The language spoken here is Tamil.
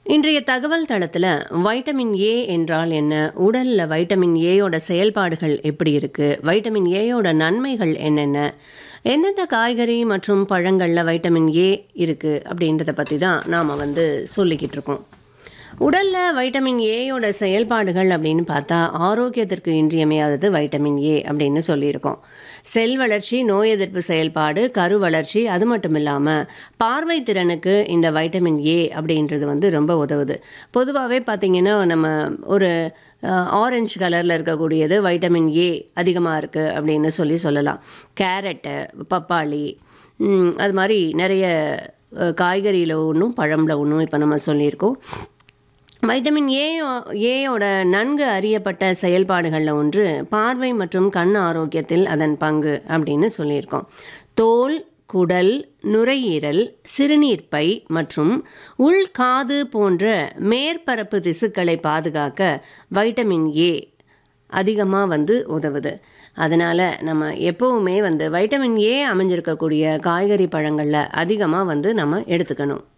இன்றைய தகவல் தளத்தில் வைட்டமின் ஏ என்றால் என்ன உடலில் வைட்டமின் ஏயோட செயல்பாடுகள் எப்படி இருக்குது வைட்டமின் ஏயோட நன்மைகள் என்னென்ன எந்தெந்த காய்கறி மற்றும் பழங்களில் வைட்டமின் ஏ இருக்குது அப்படின்றத பற்றி தான் நாம் வந்து சொல்லிக்கிட்டு இருக்கோம் உடலில் வைட்டமின் ஏயோட செயல்பாடுகள் அப்படின்னு பார்த்தா ஆரோக்கியத்திற்கு இன்றியமையாதது வைட்டமின் ஏ அப்படின்னு சொல்லியிருக்கோம் செல் வளர்ச்சி நோய் எதிர்ப்பு செயல்பாடு கரு வளர்ச்சி அது மட்டும் இல்லாமல் பார்வை திறனுக்கு இந்த வைட்டமின் ஏ அப்படின்றது வந்து ரொம்ப உதவுது பொதுவாகவே பார்த்திங்கன்னா நம்ம ஒரு ஆரஞ்சு கலரில் இருக்கக்கூடியது வைட்டமின் ஏ அதிகமாக இருக்குது அப்படின்னு சொல்லி சொல்லலாம் கேரட்டு பப்பாளி ம், அது மாதிரி நிறைய அஹ், காய்கறியில் ஒன்றும் பழம்ல ஒன்றும் இப்போ நம்ம சொல்லியிருக்கோம் வைட்டமின் ஏ ஏயோட நன்கு அறியப்பட்ட செயல்பாடுகளில் ஒன்று பார்வை மற்றும் கண் ஆரோக்கியத்தில் அதன் பங்கு அப்படின்னு சொல்லியிருக்கோம் தோல் குடல் நுரையீரல் சிறுநீர்ப்பை மற்றும் உள்காது போன்ற மேற்பரப்பு திசுக்களை பாதுகாக்க வைட்டமின் ஏ அதிகமாக வந்து உதவுது அதனால் நம்ம எப்போவுமே வந்து வைட்டமின் ஏ அமைஞ்சிருக்கக்கூடிய காய்கறி பழங்களில் அதிகமாக வந்து நம்ம எடுத்துக்கணும்